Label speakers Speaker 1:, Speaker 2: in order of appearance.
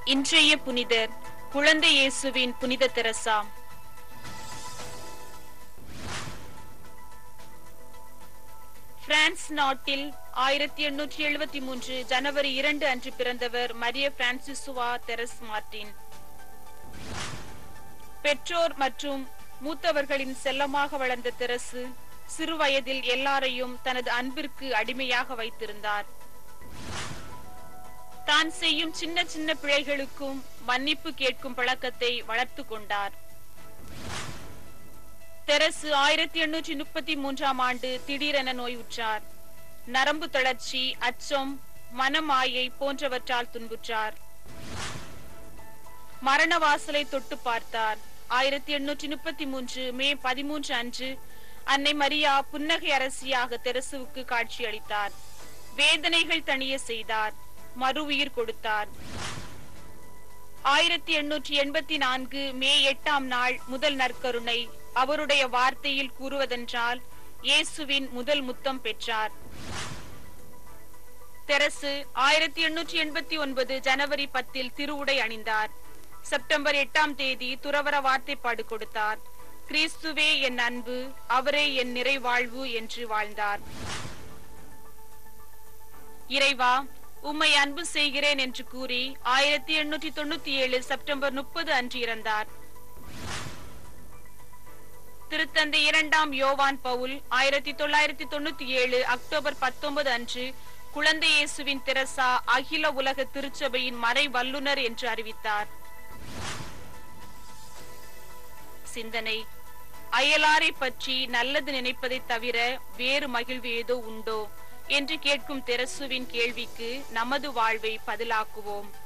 Speaker 1: இன்றைய புனிதர் குழந்தை இயேசுவின் புனித தெரசா பிரான்ஸ் நாட்டில் ஆயிரத்தி எண்ணூற்றி எழுபத்தி மூன்று ஜனவரி இரண்டு அன்று பிறந்தவர் மரிய பிரான்சிசுவா தெரஸ் மார்டின் பெற்றோர் மற்றும் மூத்தவர்களின் செல்லமாக வளர்ந்த தெரசு சிறு வயதில் எல்லாரையும் தனது அன்பிற்கு அடிமையாக வைத்திருந்தார் தான் செய்யும் சின்ன சின்ன பிழைகளுக்கும் மன்னிப்பு கேட்கும் பழக்கத்தை வளர்த்து கொண்டார் தெரசு ஆயிரத்தி எண்ணூற்றி முப்பத்தி மூன்றாம் ஆண்டு திடீரென நோயுற்றார் நரம்பு தளர்ச்சி அச்சம் மனமாயை போன்றவற்றால் துன்புற்றார் மரண வாசலை தொட்டு பார்த்தார் ஆயிரத்தி எண்ணூற்றி முப்பத்தி மூன்று மே பதிமூன்று அன்று அன்னை மரியா புன்னகை அரசியாக தெரசுவுக்கு காட்சியளித்தார் வேதனைகள் தணிய செய்தார் மறு உயிர் கொடுத்தார் ஆயிரத்தி எண்ணூற்றி எண்பத்தி நான்கு மே எட்டாம் நாள் முதல் நற்கருணை அவருடைய வார்த்தையில் கூறுவதென்றால் இயேசுவின் முதல் முத்தம் பெற்றார் தெரசு ஆயிரத்தி எண்ணூற்றி எண்பத்தி ஒன்பது ஜனவரி பத்தில் திருவுடை அணிந்தார் செப்டம்பர் எட்டாம் தேதி துறவர வார்த்தைப்பாடு கொடுத்தார் கிறிஸ்துவே என் அன்பு அவரே என் நிறைவாழ்வு என்று வாழ்ந்தார் இறைவா உம்மை அன்பு செய்கிறேன் என்று கூறி ஆயிரத்தி எண்ணூற்றி தொண்ணூத்தி ஏழு செப்டம்பர் முப்பது அன்று இறந்தார் திருத்தந்தை இரண்டாம் யோவான் பவுல் ஆயிரத்தி தொள்ளாயிரத்தி தொண்ணூத்தி ஏழு அக்டோபர் பத்தொன்பது அன்று குழந்தை இயேசுவின் தெரசா அகில உலக திருச்சபையின் மறை வல்லுனர் என்று அறிவித்தார் சிந்தனை அயலாரை பற்றி நல்லது நினைப்பதை தவிர வேறு மகிழ்வு ஏதோ உண்டோ என்று கேட்கும் தெரசுவின் கேள்விக்கு நமது வாழ்வை பதிலாக்குவோம்